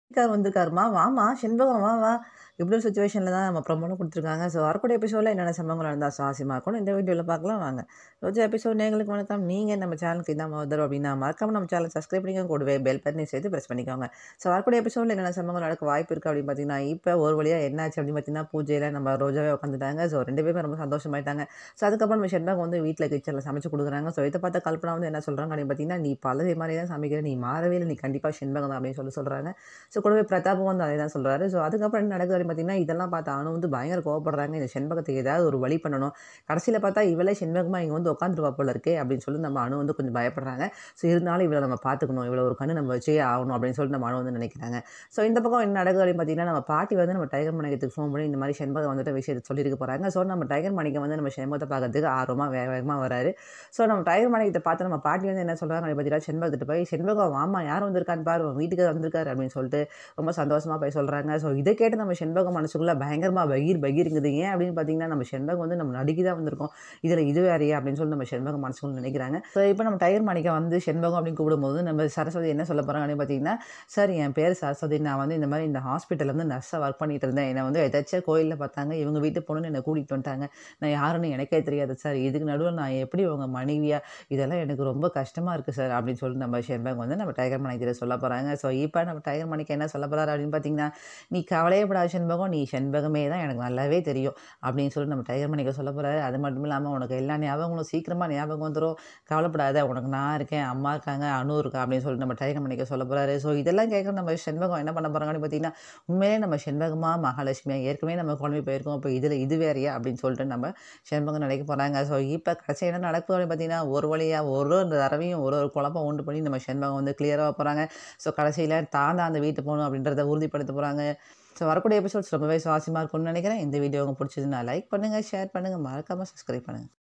வீட்டுக்காரர் வந்திருக்காருமா வாமா செண்பகம் வா வா இப்படி ஒரு சுச்சுவேஷனில் தான் நம்ம ப்ரொமோலும் கொடுத்துருக்காங்க ஸோ வரக்கூடிய எபிசோடில் என்னென்ன சம்பவங்கள் நடந்தால் சுவாரஸ்யமாக இருக்கும் இந்த வீடியோவில் பார்க்கலாம் வாங்க ரோஜா எபிசோட் நேங்களுக்கு வணக்கம் நீங்கள் நம்ம சேனலுக்கு இதான் முதல் அப்படின்னா மறக்காம நம்ம சேனல் சப்ஸ்கிரைப் பண்ணிக்கோங்க கூடவே பெல் பட்டனை சேர்த்து ப்ரெஸ் பண்ணிக்கோங்க ஸோ வரக்கூடிய எபிசோடில் என்னென்ன சம்பவங்கள் நடக்க வாய்ப்பு இருக்குது அப்படின்னு பார்த்தீங்கன்னா இப்போ ஒரு வழியாக என்னாச்சு அப்படின்னு பார்த்தீங்கன்னா பூஜையில் நம்ம ரோஜாவே உட்காந்துட்டாங்க ஸோ ரெண்டு பேருமே ரொம்ப சந்தோஷமாயிட்டாங்க ஸோ அதுக்கப்புறம் நம்ம செண்பகம் வந்து வீட்டில் கிச்சனில் சமைச்சு கொடுக்குறாங்க ஸோ இதை பார்த்த கல்பனா வந்து என்ன சொல்கிறாங்க அப்படின்னு பார்த்தீங்கன்னா நீ பழைய மாதிரி தான் சமைக்கிற நீ மாறவே இல்லை நீ கண்டிப்பாக செண்பகம் தான் அப்படின்னு சொல்லி சொல்கிறாங்க ஸோ கூடவே பிரதாப்பும் வந்து அதே தான் சொல்கிறாரு ஸோ அதுக்கப்புறம் என்ன நடக்குது அப்படின்னு பார்த்தீங்கன்னா இதெல்லாம் பார்த்து அனு வந்து பயங்கர கோவப்படுறாங்க இந்த செண்பகத்துக்கு ஏதாவது ஒரு வழி பண்ணணும் கடைசியில் பார்த்தா இவளே செண்பகமாக இங்கே வந்து உட்காந்துருவா போல இருக்கே அப்படின்னு சொல்லி நம்ம அணு வந்து கொஞ்சம் பயப்படுறாங்க ஸோ இருந்தாலும் இவளை நம்ம பார்த்துக்கணும் இவ்வளோ ஒரு கண்ணு நம்ம வச்சே ஆகணும் அப்படின்னு சொல்லிட்டு நம்ம அணு வந்து நினைக்கிறாங்க ஸோ இந்த பக்கம் என்ன நடக்குது அப்படின்னு பார்த்தீங்கன்னா நம்ம பாட்டி வந்து நம்ம டைகர் மணிக்கத்துக்கு ஃபோன் பண்ணி இந்த மாதிரி செண்பகம் வந்துட்டு விஷயத்தை சொல்லியிருக்க போகிறாங்க ஸோ நம்ம டைகர் மணிக்கு வந்து நம்ம செண்பகத்தை பார்க்கறதுக்கு ஆர்வமாக வேக வேகமாக வராரு ஸோ நம்ம டைகர் மணிக்கத்தை பார்த்து நம்ம பாட்டி வந்து என்ன சொல்கிறாங்க அப்படின்னு பார்த்தீங்கன்னா செண்பகத்துட்டு போய் செண்பகம் வாமா யார் வந்திருக்கான்னு பாரு உன் வீட்டுக்கு வந்திருக்காரு அப்படின்னு சொல்லிட்டு ரொம்ப சந்தோஷமாக போய் சொல்கிறாங்க ஸோ இதை கேட்டு நம்ம செண்பகம் மனசுக்குள்ளே பயங்கரமாக பகீர் பகீருங்குது ஏன் அப்படின்னு பார்த்தீங்கன்னா நம்ம செண்பகம் வந்து நம்ம நடிக்க தான் வந்திருக்கோம் இதில் இது வேறையா அப்படின்னு சொல்லி நம்ம செண்பகம் மனசுக்குள்ள நினைக்கிறாங்க ஸோ இப்போ நம்ம டைகர் மணிக்க வந்து செண்பகம் அப்படின்னு கூப்பிடும்போது நம்ம சரஸ்வதி என்ன சொல்ல போகிறாங்க அப்படின்னு பார்த்தீங்கன்னா சார் என் பேர் சரஸ்வதி நான் வந்து இந்த மாதிரி இந்த ஹாஸ்பிட்டலில் வந்து நர்ஸாக ஒர்க் பண்ணிட்டு இருந்தேன் என்னை வந்து எதாச்சும் கோயிலில் பார்த்தாங்க இவங்க வீட்டு பொண்ணுன்னு என்னை கூட்டிகிட்டு வந்துட்டாங்க நான் யாருன்னு எனக்கே தெரியாது சார் இதுக்கு நடுவில் நான் எப்படி உங்கள் மனைவியா இதெல்லாம் எனக்கு ரொம்ப கஷ்டமாக இருக்குது சார் அப்படின்னு சொல்லிட்டு நம்ம செண்பகம் வந்து நம்ம டைகர் மணிக்கிட்ட சொல்ல போகிறாங்க ஸோ இப்போ நம்ம டைகர் மணிக்கு என்ன சொல்ல போகிறாரு அப்படின்னு பார்த்தீங்கன்னா நீ கவலையப்படாத செண்பகம் நீ செண்பகமே தான் எனக்கு நல்லாவே தெரியும் அப்படின்னு சொல்லி நம்ம டைகர் மணிக்க சொல்ல போகிறாரு அது மட்டும் இல்லாமல் உனக்கு எல்லா ஞாபகங்களும் சீக்கிரமாக ஞாபகம் வந்துடும் கவலைப்படாத உனக்கு நான் இருக்கேன் அம்மா இருக்காங்க அணு இருக்கா அப்படின்னு சொல்லி நம்ம டைகர் மணிக்க சொல்ல போகிறாரு ஸோ இதெல்லாம் கேட்குற நம்ம செண்பகம் என்ன பண்ண போகிறாங்கன்னு பார்த்தீங்கன்னா உண்மையிலே நம்ம செண்பகமாக மகாலட்சுமியாக ஏற்கனவே நம்ம குழம்பு போயிருக்கோம் இப்போ இதில் இது வேறையா அப்படின்னு சொல்லிட்டு நம்ம செண்பகம் நினைக்க போகிறாங்க ஸோ இப்போ கடைசி என்ன நடக்குது அப்படின்னு பார்த்தீங்கன்னா ஒரு வழியாக ஒரு ஒரு தடவையும் ஒரு ஒரு குழப்பம் உண்டு பண்ணி நம்ம செண்பகம் வந்து கிளியராக போகிறாங்க ஸோ கடைசியில் தான் தான் அந்த வீட்டு போகணும் அப்படின்றத உறுதிப்படுத்த போகிறாங்க ஸோ வரக்கூடிய எபிசோட்ஸ் ரொம்பவே சுவாரஸ்யமாக இருக்கும்னு நினைக்கிறேன் இந்த வீடியோ உங்களுக்கு பிடிச்சதுன்னா லைக் பண்ணுங்கள் ஷேர் பண்ணுங்கள் மறக்காமல் சப்ஸ்கிரைப் பண்ணுங்கள்